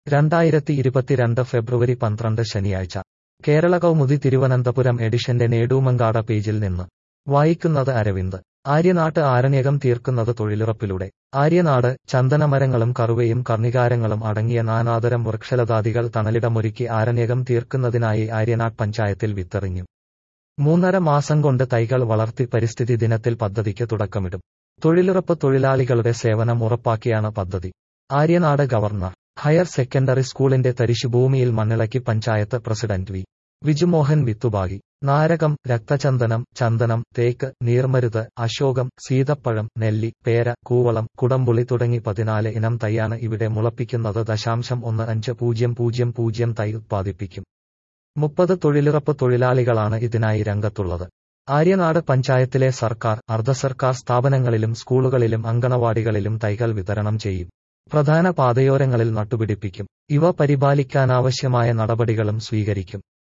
രണ്ടായിരത്തി ഇരുപത്തിരണ്ട് ഫെബ്രുവരി പന്ത്രണ്ട് ശനിയാഴ്ച കേരള കൗമുദി തിരുവനന്തപുരം എഡിഷന്റെ നേടൂമങ്കാട പേജിൽ നിന്ന് വായിക്കുന്നത് അരവിന്ദ് ആര്യനാട്ട് ആരണ്യകം തീർക്കുന്നത് തൊഴിലുറപ്പിലൂടെ ആര്യനാട് ചന്ദനമരങ്ങളും കറുവയും കർണികാരങ്ങളും അടങ്ങിയ നാനാതരം വൃക്ഷലതാദികൾ തണലിടമൊരുക്കി ആരണ്യകം തീർക്കുന്നതിനായി ആര്യനാട് പഞ്ചായത്തിൽ വിത്തെറിഞ്ഞു മൂന്നര മാസം കൊണ്ട് തൈകൾ വളർത്തി പരിസ്ഥിതി ദിനത്തിൽ പദ്ധതിക്ക് തുടക്കമിടും തൊഴിലുറപ്പ് തൊഴിലാളികളുടെ സേവനം ഉറപ്പാക്കിയാണ് പദ്ധതി ആര്യനാട് ഗവർണർ ഹയർ സെക്കൻഡറി സ്കൂളിന്റെ തരിശുഭൂമിയിൽ മണ്ണിളക്കി പഞ്ചായത്ത് പ്രസിഡന്റ് വി വിജുമോഹൻ വിത്തുപാകി നാരകം രക്തചന്ദനം ചന്ദനം തേക്ക് നീർമരുത് അശോകം സീതപ്പഴം നെല്ലി പേര കൂവളം കുടംപുളി തുടങ്ങി പതിനാല് ഇനം തൈയാണ് ഇവിടെ മുളപ്പിക്കുന്നത് ദശാംശം ഒന്ന് അഞ്ച് പൂജ്യം പൂജ്യം പൂജ്യം തൈ ഉത്പാദിപ്പിക്കും മുപ്പത് തൊഴിലുറപ്പ് തൊഴിലാളികളാണ് ഇതിനായി രംഗത്തുള്ളത് ആര്യനാട് പഞ്ചായത്തിലെ സർക്കാർ അർദ്ധ സർക്കാർ സ്ഥാപനങ്ങളിലും സ്കൂളുകളിലും അങ്കണവാടികളിലും തൈകൾ വിതരണം ചെയ്യും പ്രധാന പാതയോരങ്ങളിൽ നട്ടുപിടിപ്പിക്കും ഇവ പരിപാലിക്കാനാവശ്യമായ നടപടികളും സ്വീകരിക്കും